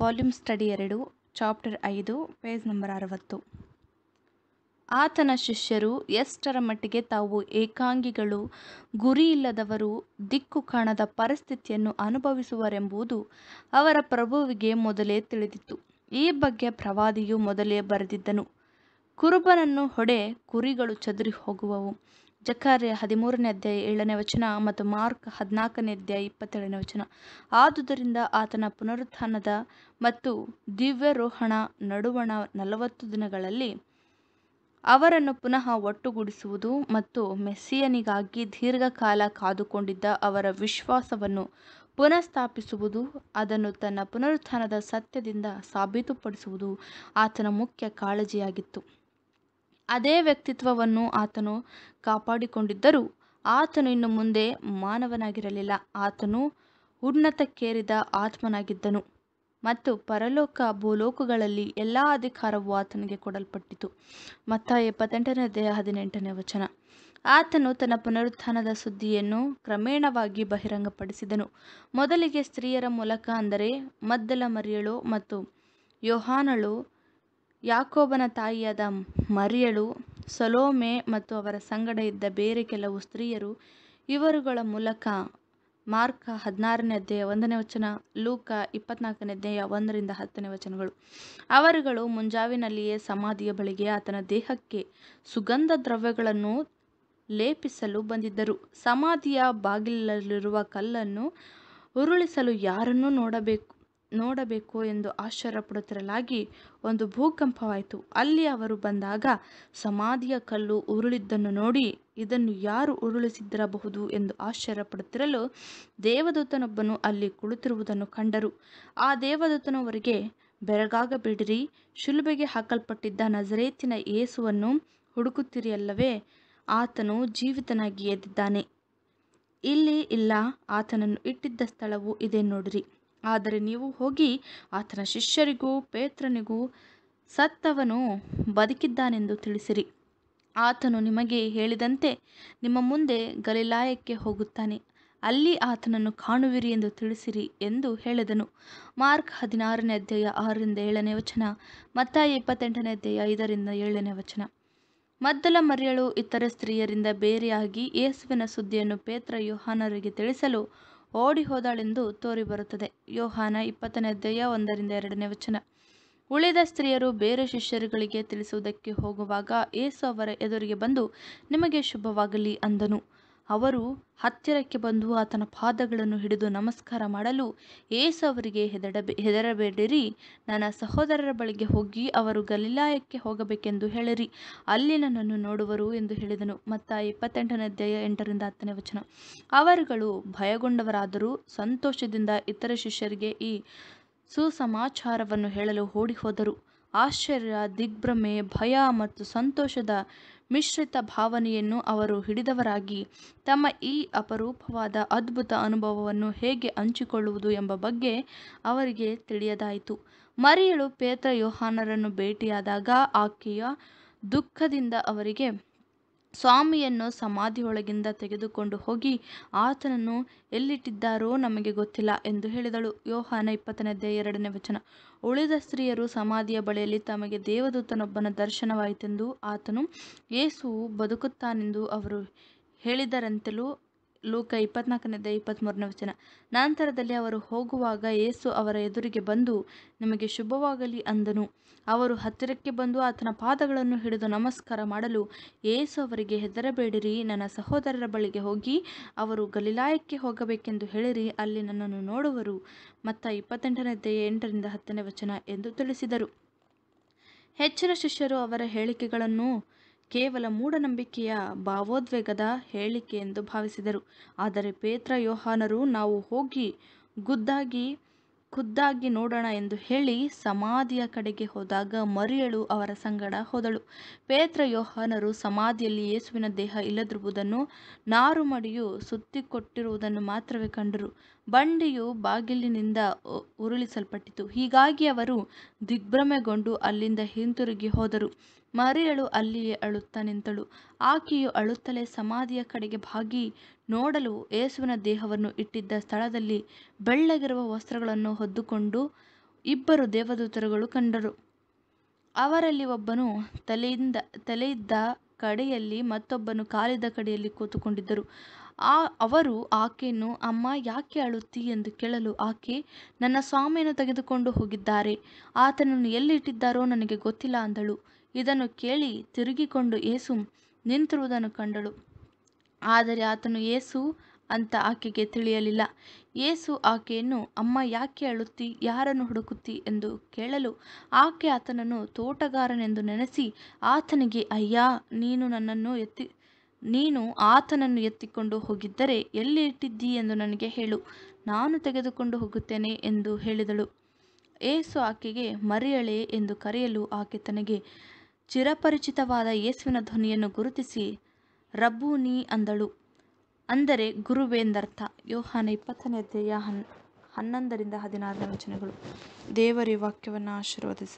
volume study ಎರಡು chapter ಐದು page number ಅರವತ್ತು ಆತನ ಶಿಷ್ಯರು ಎಷ್ಟರ ಮಟ್ಟಿಗೆ ತಾವು ಏಕಾಂಗಿಗಳು ಗುರಿಯಿಲ್ಲದವರು ದಿಕ್ಕು ಕಾಣದ ಪರಿಸ್ಥಿತಿಯನ್ನು ಅನುಭವಿಸುವರೆಂಬುದು ಅವರ ಪ್ರಭುವಿಗೆ ಮೊದಲೇ ತಿಳಿದಿತ್ತು ಈ ಬಗ್ಗೆ ಪ್ರವಾದಿಯು ಮೊದಲೇ ಬರೆದಿದ್ದನು ಕುರುಬನನ್ನು ಹೊಡೆ ಕುರಿಗಳು ಚದುರಿ ಹೋಗುವವು ಜಕಾರ್ಯ ಹದಿಮೂರನೇ ಅಧ್ಯಾಯ ಏಳನೇ ವಚನ ಮತ್ತು ಮಾರ್ಕ್ ಹದಿನಾಲ್ಕನೇ ಅಧ್ಯಾಯ ಇಪ್ಪತ್ತೇಳನೇ ವಚನ ಆದುದರಿಂದ ಆತನ ಪುನರುತ್ಥಾನದ ಮತ್ತು ದಿವ್ಯರೋಹಣ ನಡುವಣ ನಲವತ್ತು ದಿನಗಳಲ್ಲಿ ಅವರನ್ನು ಪುನಃ ಒಟ್ಟುಗೂಡಿಸುವುದು ಮತ್ತು ಮೆಸ್ಸಿಯನಿಗಾಗಿ ದೀರ್ಘಕಾಲ ಕಾದುಕೊಂಡಿದ್ದ ಅವರ ವಿಶ್ವಾಸವನ್ನು ಪುನಃಸ್ಥಾಪಿಸುವುದು ಅದನ್ನು ತನ್ನ ಪುನರುತ್ಥಾನದ ಸತ್ಯದಿಂದ ಸಾಬೀತುಪಡಿಸುವುದು ಆತನ ಮುಖ್ಯ ಕಾಳಜಿಯಾಗಿತ್ತು ಅದೇ ವ್ಯಕ್ತಿತ್ವವನ್ನು ಆತನು ಕಾಪಾಡಿಕೊಂಡಿದ್ದರೂ ಆತನು ಇನ್ನು ಮುಂದೆ ಮಾನವನಾಗಿರಲಿಲ್ಲ ಆತನು ಉನ್ನತಕ್ಕೇರಿದ ಆತ್ಮನಾಗಿದ್ದನು ಮತ್ತು ಪರಲೋಕ ಭೂಲೋಕಗಳಲ್ಲಿ ಎಲ್ಲ ಅಧಿಕಾರವೂ ಆತನಿಗೆ ಕೊಡಲ್ಪಟ್ಟಿತು ಮತ್ತ ಎಪ್ಪತ್ತೆಂಟನೇ ಅಧ್ಯಾಯ ಹದಿನೆಂಟನೇ ವಚನ ಆತನು ತನ್ನ ಪುನರುತ್ಥಾನದ ಸುದ್ದಿಯನ್ನು ಕ್ರಮೇಣವಾಗಿ ಬಹಿರಂಗಪಡಿಸಿದನು ಮೊದಲಿಗೆ ಸ್ತ್ರೀಯರ ಮೂಲಕ ಅಂದರೆ ಮದ್ದಲ ಮರಿಯಳು ಮತ್ತು ಯೋಹಾನಳು ಯಾಕೋಬನ ತಾಯಿಯಾದ ಮರಿಯಳು ಸೊಲೋಮೆ ಮತ್ತು ಅವರ ಸಂಗಡ ಇದ್ದ ಬೇರೆ ಕೆಲವು ಸ್ತ್ರೀಯರು ಇವರುಗಳ ಮೂಲಕ ಮಾರ್ಕ ಹದಿನಾರನೇ ಅಧ್ಯಾಯ ಒಂದನೇ ವಚನ ಲೂಕ ಇಪ್ಪತ್ನಾಲ್ಕನೇ ಅಧ್ಯಾಯ ಒಂದರಿಂದ ಹತ್ತನೇ ವಚನಗಳು ಅವರುಗಳು ಮುಂಜಾವಿನಲ್ಲಿಯೇ ಸಮಾಧಿಯ ಬಳಿಗೆ ಆತನ ದೇಹಕ್ಕೆ ಸುಗಂಧ ದ್ರವ್ಯಗಳನ್ನು ಲೇಪಿಸಲು ಬಂದಿದ್ದರು ಸಮಾಧಿಯ ಬಾಗಿಲಲ್ಲಿರುವ ಕಲ್ಲನ್ನು ಉರುಳಿಸಲು ಯಾರನ್ನೂ ನೋಡಬೇಕು ನೋಡಬೇಕು ಎಂದು ಆಶ್ಚರ್ಯಪಡುತ್ತಿರಲಾಗಿ ಒಂದು ಭೂಕಂಪವಾಯಿತು ಅಲ್ಲಿ ಅವರು ಬಂದಾಗ ಸಮಾಧಿಯ ಕಲ್ಲು ಉರುಳಿದ್ದನ್ನು ನೋಡಿ ಇದನ್ನು ಯಾರು ಉರುಳಿಸಿದ್ದಿರಬಹುದು ಎಂದು ಆಶ್ಚರ್ಯಪಡುತ್ತಿರಲು ದೇವದೂತನೊಬ್ಬನು ಅಲ್ಲಿ ಕುಳಿತಿರುವುದನ್ನು ಕಂಡರು ಆ ದೇವದೂತನು ಅವರಿಗೆ ಬೆರಗಾಗಬೇಡಿರಿ ಶಿಲುಬೆಗೆ ಹಾಕಲ್ಪಟ್ಟಿದ್ದ ನಜರೇತಿನ ಯೇಸುವನ್ನು ಹುಡುಕುತ್ತೀರಿಯಲ್ಲವೇ ಆತನು ಜೀವಿತನಾಗಿ ಎದ್ದಿದ್ದಾನೆ ಇಲ್ಲಿ ಇಲ್ಲ ಆತನನ್ನು ಇಟ್ಟಿದ್ದ ಸ್ಥಳವು ಇದೆ ನೋಡಿರಿ ಆದರೆ ನೀವು ಹೋಗಿ ಆತನ ಶಿಷ್ಯರಿಗೂ ಪೇತ್ರನಿಗೂ ಸತ್ತವನು ಬದುಕಿದ್ದಾನೆಂದು ತಿಳಿಸಿರಿ ಆತನು ನಿಮಗೆ ಹೇಳಿದಂತೆ ನಿಮ್ಮ ಮುಂದೆ ಗಲಿಲಾಯಕ್ಕೆ ಹೋಗುತ್ತಾನೆ ಅಲ್ಲಿ ಆತನನ್ನು ಕಾಣುವಿರಿ ಎಂದು ತಿಳಿಸಿರಿ ಎಂದು ಹೇಳಿದನು ಮಾರ್ಕ್ ಹದಿನಾರನೇ ಅಧ್ಯಾಯ ಆರರಿಂದ ಏಳನೇ ವಚನ ಮತ್ತ ಇಪ್ಪತ್ತೆಂಟನೇ ಅಧ್ಯಾಯ ಐದರಿಂದ ಏಳನೇ ವಚನ ಮದ್ದಲ ಮರಿಯಳು ಇತರ ಸ್ತ್ರೀಯರಿಂದ ಬೇರೆಯಾಗಿ ಯೇಸುವಿನ ಸುದ್ದಿಯನ್ನು ಪೇತ್ರ ಯೋಹಾನರಿಗೆ ತಿಳಿಸಲು ಓಡಿ ಹೋದಾಳೆಂದು ತೋರಿಬರುತ್ತದೆ ಯೋಹಾನ ಇಪ್ಪತ್ತನೇ ಅಧ್ಯಾಯ ಒಂದರಿಂದ ಎರಡನೇ ವಚನ ಉಳಿದ ಸ್ತ್ರೀಯರು ಬೇರೆ ಶಿಷ್ಯರುಗಳಿಗೆ ತಿಳಿಸುವುದಕ್ಕೆ ಹೋಗುವಾಗ ಏಸು ಅವರ ಎದುರಿಗೆ ಬಂದು ನಿಮಗೆ ಶುಭವಾಗಲಿ ಅಂದನು ಅವರು ಹತ್ತಿರಕ್ಕೆ ಬಂದು ಆತನ ಪಾದಗಳನ್ನು ಹಿಡಿದು ನಮಸ್ಕಾರ ಮಾಡಲು ಏಸು ಅವರಿಗೆ ಹೆದಡಬೆ ಹೆದರಬೇಡಿರಿ ನನ್ನ ಸಹೋದರರ ಬಳಿಗೆ ಹೋಗಿ ಅವರು ಗಲಿಲಾಯಕ್ಕೆ ಹೋಗಬೇಕೆಂದು ಹೇಳಿರಿ ಅಲ್ಲಿ ನನ್ನನ್ನು ನೋಡುವರು ಎಂದು ಹೇಳಿದನು ಮತ್ತ ಇಪ್ಪತ್ತೆಂಟನೇ ಅಧ್ಯಾಯ ಎಂಟರಿಂದ ಹತ್ತನೇ ವಚನ ಅವರುಗಳು ಭಯಗೊಂಡವರಾದರೂ ಸಂತೋಷದಿಂದ ಇತರ ಶಿಷ್ಯರಿಗೆ ಈ ಸುಸಮಾಚಾರವನ್ನು ಹೇಳಲು ಓಡಿ ಹೋದರು ಆಶ್ಚರ್ಯ ದಿಗ್ಭ್ರಮೆ ಭಯ ಮತ್ತು ಸಂತೋಷದ ಮಿಶ್ರಿತ ಭಾವನೆಯನ್ನು ಅವರು ಹಿಡಿದವರಾಗಿ ತಮ್ಮ ಈ ಅಪರೂಪವಾದ ಅದ್ಭುತ ಅನುಭವವನ್ನು ಹೇಗೆ ಹಂಚಿಕೊಳ್ಳುವುದು ಎಂಬ ಬಗ್ಗೆ ಅವರಿಗೆ ತಿಳಿಯದಾಯಿತು ಮರಿಯಳು ಪೇತ್ರ ಯೋಹಾನರನ್ನು ಭೇಟಿಯಾದಾಗ ಆಕೆಯ ದುಃಖದಿಂದ ಅವರಿಗೆ ಸ್ವಾಮಿಯನ್ನು ಸಮಾಧಿಯೊಳಗಿಂದ ತೆಗೆದುಕೊಂಡು ಹೋಗಿ ಆತನನ್ನು ಎಲ್ಲಿಟ್ಟಿದ್ದಾರೋ ನಮಗೆ ಗೊತ್ತಿಲ್ಲ ಎಂದು ಹೇಳಿದಳು ಯೋಹಾನ ಇಪ್ಪತ್ತನೇ ಅಧ್ಯಾಯ ಎರಡನೇ ವಚನ ಉಳಿದ ಸ್ತ್ರೀಯರು ಸಮಾಧಿಯ ಬಳಿಯಲ್ಲಿ ತಮಗೆ ದೇವದೂತನೊಬ್ಬನ ದರ್ಶನವಾಯಿತೆಂದು ಆತನು ಯೇಸುವು ಬದುಕುತ್ತಾನೆಂದು ಅವರು ಹೇಳಿದರಂತೆಲೂ ಲೂಕ ಇಪ್ಪತ್ನಾಲ್ಕನೇ ಅಧ್ಯಾಯ ಇಪ್ಪತ್ತ್ಮೂರನೇ ವಚನ ನಂತರದಲ್ಲಿ ಅವರು ಹೋಗುವಾಗ ಯೇಸು ಅವರ ಎದುರಿಗೆ ಬಂದು ನಿಮಗೆ ಶುಭವಾಗಲಿ ಅಂದನು ಅವರು ಹತ್ತಿರಕ್ಕೆ ಬಂದು ಆತನ ಪಾದಗಳನ್ನು ಹಿಡಿದು ನಮಸ್ಕಾರ ಮಾಡಲು ಯೇಸು ಅವರಿಗೆ ಹೆದರಬೇಡಿರಿ ನನ್ನ ಸಹೋದರರ ಬಳಿಗೆ ಹೋಗಿ ಅವರು ಗಲಿಲಾಯಕ್ಕೆ ಹೋಗಬೇಕೆಂದು ಹೇಳಿರಿ ಅಲ್ಲಿ ನನ್ನನ್ನು ನೋಡುವರು ಮತ್ತು ಇಪ್ಪತ್ತೆಂಟನೇ ಅಧ್ಯಾಯ ಎಂಟರಿಂದ ಹತ್ತನೇ ವಚನ ಎಂದು ತಿಳಿಸಿದರು ಹೆಚ್ಚಿನ ಶಿಷ್ಯರು ಅವರ ಹೇಳಿಕೆಗಳನ್ನು ಕೇವಲ ಮೂಢನಂಬಿಕೆಯ ಭಾವೋದ್ವೇಗದ ಹೇಳಿಕೆ ಎಂದು ಭಾವಿಸಿದರು ಆದರೆ ಪೇತ್ರ ಯೋಹಾನರು ನಾವು ಹೋಗಿ ಖುದ್ದಾಗಿ ಖುದ್ದಾಗಿ ನೋಡೋಣ ಎಂದು ಹೇಳಿ ಸಮಾಧಿಯ ಕಡೆಗೆ ಹೋದಾಗ ಮರಿಯಳು ಅವರ ಸಂಗಡ ಹೋದಳು ಪೇತ್ರ ಯೋಹಾನರು ಸಮಾಧಿಯಲ್ಲಿ ಯೇಸುವಿನ ದೇಹ ಇಲ್ಲದಿರುವುದನ್ನು ನಾರುಮಡಿಯು ಸುತ್ತಿಕೊಟ್ಟಿರುವುದನ್ನು ಮಾತ್ರವೇ ಕಂಡರು ಬಂಡಿಯು ಬಾಗಿಲಿನಿಂದ ಉರುಳಿಸಲ್ಪಟ್ಟಿತು ಹೀಗಾಗಿ ಅವರು ದಿಗ್ಭ್ರಮೆಗೊಂಡು ಅಲ್ಲಿಂದ ಹಿಂತಿರುಗಿ ಹೋದರು ಮರಿಯಳು ಅಲ್ಲಿಯೇ ಅಳುತ್ತಾ ನಿಂತಳು ಆಕೆಯು ಅಳುತ್ತಲೇ ಸಮಾಧಿಯ ಕಡೆಗೆ ಬಾಗಿ ನೋಡಲು ಯೇಸುವಿನ ದೇಹವನ್ನು ಇಟ್ಟಿದ್ದ ಸ್ಥಳದಲ್ಲಿ ಬೆಳ್ಳಗಿರುವ ವಸ್ತ್ರಗಳನ್ನು ಹೊದ್ದುಕೊಂಡು ಇಬ್ಬರು ದೇವದೂತರುಗಳು ಕಂಡರು ಅವರಲ್ಲಿ ಒಬ್ಬನು ತಲೆಯಿಂದ ತಲೆಯಿದ್ದ ಕಡೆಯಲ್ಲಿ ಮತ್ತೊಬ್ಬನು ಕಾಲಿದ್ದ ಕಡೆಯಲ್ಲಿ ಕೂತುಕೊಂಡಿದ್ದರು ಆ ಅವರು ಆಕೆಯನ್ನು ಅಮ್ಮ ಯಾಕೆ ಅಳುತ್ತಿ ಎಂದು ಕೇಳಲು ಆಕೆ ನನ್ನ ಸ್ವಾಮಿಯನ್ನು ತೆಗೆದುಕೊಂಡು ಹೋಗಿದ್ದಾರೆ ಆತನನ್ನು ಎಲ್ಲಿ ಇಟ್ಟಿದ್ದಾರೋ ನನಗೆ ಗೊತ್ತಿಲ್ಲ ಅಂದಳು ಇದನ್ನು ಕೇಳಿ ತಿರುಗಿಕೊಂಡು ಏಸು ನಿಂತಿರುವುದನ್ನು ಕಂಡಳು ಆದರೆ ಆತನು ಏಸು ಅಂತ ಆಕೆಗೆ ತಿಳಿಯಲಿಲ್ಲ ಏಸು ಆಕೆಯನ್ನು ಅಮ್ಮ ಯಾಕೆ ಅಳುತ್ತಿ ಯಾರನ್ನು ಹುಡುಕುತ್ತಿ ಎಂದು ಕೇಳಲು ಆಕೆ ಆತನನ್ನು ತೋಟಗಾರನೆಂದು ನೆನೆಸಿ ಆತನಿಗೆ ಅಯ್ಯ ನೀನು ನನ್ನನ್ನು ಎತ್ತಿ ನೀನು ಆತನನ್ನು ಎತ್ತಿಕೊಂಡು ಹೋಗಿದ್ದರೆ ಎಲ್ಲಿ ಇಟ್ಟಿದ್ದೀ ಎಂದು ನನಗೆ ಹೇಳು ನಾನು ತೆಗೆದುಕೊಂಡು ಹೋಗುತ್ತೇನೆ ಎಂದು ಹೇಳಿದಳು ಏಸು ಆಕೆಗೆ ಮರಿಯಳೆ ಎಂದು ಕರೆಯಲು ಆಕೆ ತನಗೆ ಚಿರಪರಿಚಿತವಾದ ಯೇಸುವಿನ ಧ್ವನಿಯನ್ನು ಗುರುತಿಸಿ ರಬ್ಬೂನಿ ಅಂದಳು ಅಂದರೆ ಗುರುವೆಂದರ್ಥ ಯೋಹಾನ ಇಪ್ಪತ್ತನೇ ಅಧ್ಯಾಯ ಹನ್ ಹನ್ನೊಂದರಿಂದ ಹದಿನಾರನೇ ವಚನಗಳು ದೇವರ ವಾಕ್ಯವನ್ನು ಆಶೀರ್ವದಿಸಿ